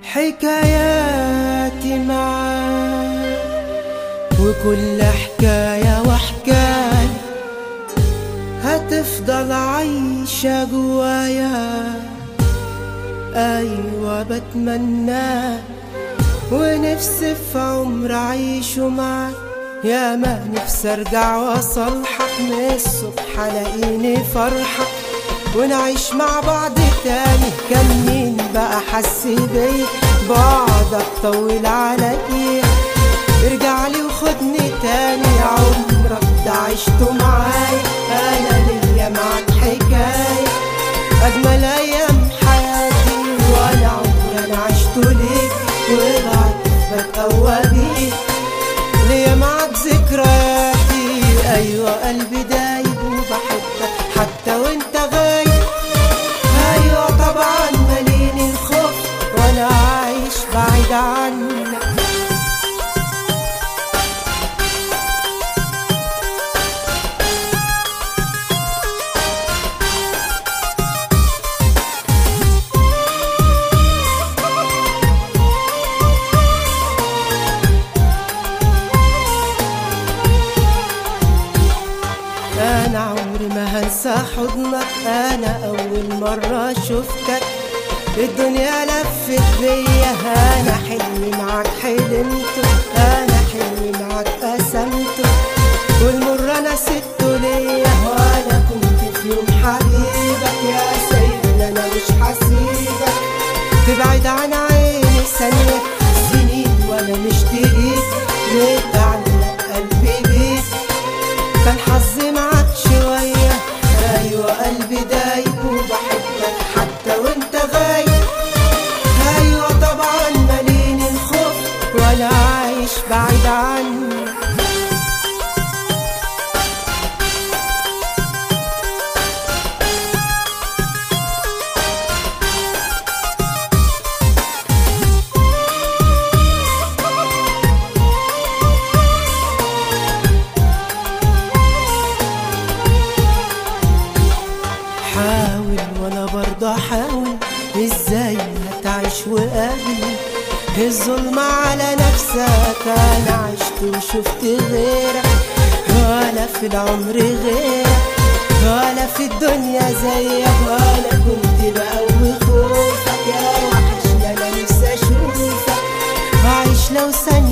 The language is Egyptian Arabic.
حكاياتي معاك وكل حكاية وحكاية هتفضل عايشة جوايا أيوة بتمنى ونفسي في عمر أعيشه معاك يا ما نفسي أرجع وأصلحك من الصبح ألاقيني فرحة ونعيش مع بعض تاني كان مين بقى حس بيا بعدك طول عليا ارجع لي وخدني تاني عمرك ده عشته معايا انا ليا معاك حكايه اجمل ايام حياتي وانا عمري انا عشته ليك وبعد بتقوى بيك ليا معاك ذكرياتي ايوه قلبي دايب وبحبك حتى وانت غايب ايوه طبعا مليني الخوف وانا عايش بعيد عنك انا عمري ما هنسى حضنك انا اول مرة شفتك الدنيا لفت بيا انا حلمي معاك حلمته انا حلمي معاك قسمته والمر انا سبته ليا وانا كنت في يوم حبيبك يا سيدنا انا مش حسيبك تبعد عن عيني ثانية سنين وانا مشتاقك متعلق قلبي بيك كان حظي معاك شوية أيوة قلبي دايب وبحبك حتى وانت غايب أيوة طبعا مليني الخوف وأنا عايش بعيد عنك حاول وانا برضه احاول ازاي هتعيش وقابل الظلم على نفسك انا عشت وشفت غيرك ولا في العمر غيرك ولا في الدنيا زيك ولا كنت بقوي خوفك يا وحشنا انا نفسي اشوفك وعيش لو ثانية